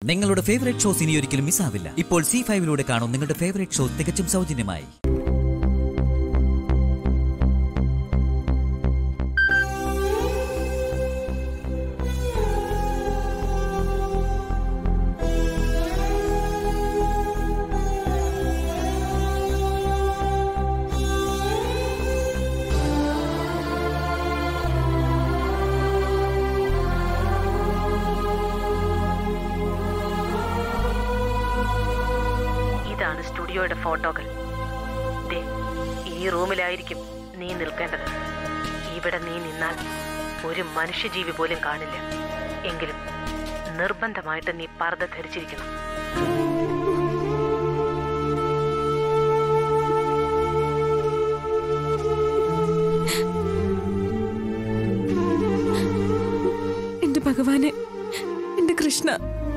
നിങ്ങളുടെ favourite shows ഇനി ഒരിക്കലും മിസ്സാവില്ല ഇപ്പോൾ സി ഫൈവിലൂടെ കാണും നിങ്ങളുടെ ഫേവറേറ്റ് ഷോ തികച്ചും സൗജന്യമായി ഇതാണ് സ്റ്റുഡിയോയുടെ ഫോട്ടോകൾ ദേ ഈ റൂമിലായിരിക്കും നീ നിൽക്കേണ്ടത് ഇവിടെ നീ നിന്നാൽ ഒരു മനുഷ്യജീവി പോലും കാണില്ല എങ്കിലും നിർബന്ധമായിട്ട് നീ പർദ്ദ ധരിച്ചിരിക്കണം എന്റെ ഭഗവാനെ എന്റെ കൃഷ്ണ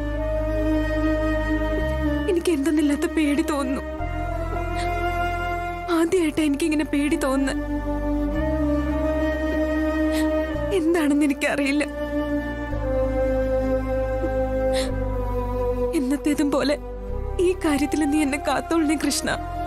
എനിക്ക് എന്തെന്നില്ലാത്ത പേടി തോന്നുന്നു ആദ്യമായിട്ടാ എനിക്കിങ്ങനെ പേടി തോന്നുന്നത് എന്താണെന്ന് എനിക്കറിയില്ല എന്നത്തേതും പോലെ ഈ കാര്യത്തിൽ നീ എന്നെ കാത്തോളണേ കൃഷ്ണ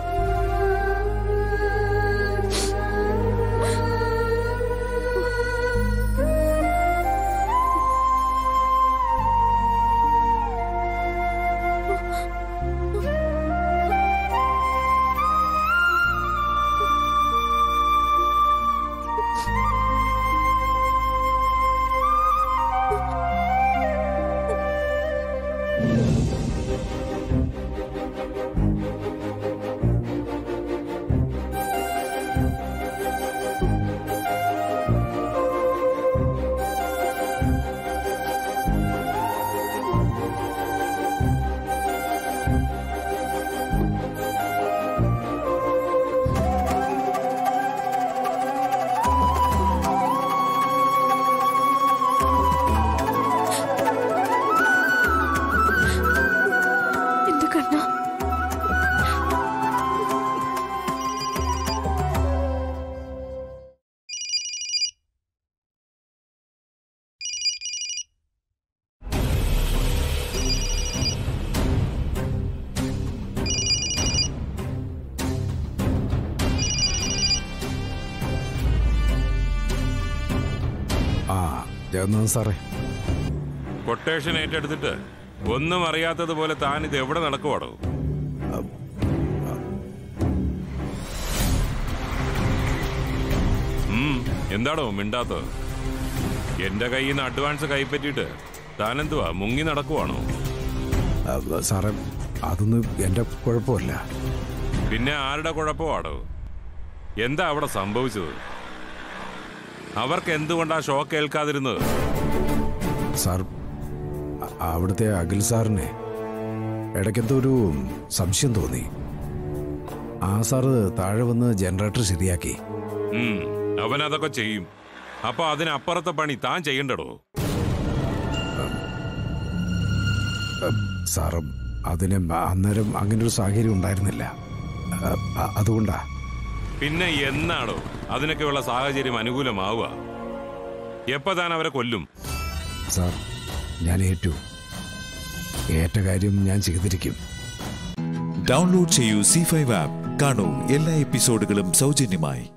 എന്റെ കണ്ണ ആ ജഗന്നാഥ് സാറേ കൊട്ടേഷൻ ഏറ്റെടുത്തിട്ട് ഒന്നും അറിയാത്തതുപോലെ താൻ ഇത് എവിടെ നടക്കുവാടോ ഉം, എന്താടോ മിണ്ടാത്തത് എന്റെ കയ്യിൽ നിന്ന് അഡ്വാൻസ് കൈപ്പറ്റിയിട്ട് താനെന്തുവാ മുങ്ങി നടക്കുവാണോ ആ, സാറേ അതൊന്നും എൻ്റെ കുഴപ്പമില്ല പിന്നെ ആരുടെ കുഴപ്പമാടോ എന്താ അവിടെ സംഭവിച്ചത് അവർക്ക് എന്തുകൊണ്ടാ ഷോക്ക് ഏൽക്കാതിരുന്നത് സാർ അ- അവിടുത്തെ അഖിൽ സാറിനെ ഇടയ്ക്കെന്തോ ഒരു സംശയം തോന്നി ആ സാറ് താഴെ വന്ന് ജനറേറ്റർ ശരിയാക്കി ഉം, അവൻ അതൊക്കെ ചെയ്യും അപ്പൊ അതിനപ്പുറത്തെ പണി താൻ ചെയ്യണ്ടടോ സാറ് അതിന് അന്നേരം അങ്ങനെ ഒരു സാഹചര്യം ഉണ്ടായിരുന്നില്ല ആ, അ- അതുകൊണ്ടാ പിന്നെ എന്നാടോ അതിനൊക്കെയുള്ള സാഹചര്യം അനുകൂലമാവുക എപ്പോ താൻ അവരെ കൊല്ലും സാർ ഞാൻ ഏറ്റു ഏറ്റ കാര്യം ഞാൻ ചെയ്തിരിക്കും ഡൗൺലോഡ് ചെയ്യൂ സി ഫൈവ് ആപ്പ് കാണൂ എല്ലാ എപ്പിസോഡുകളും സൗജന്യമായി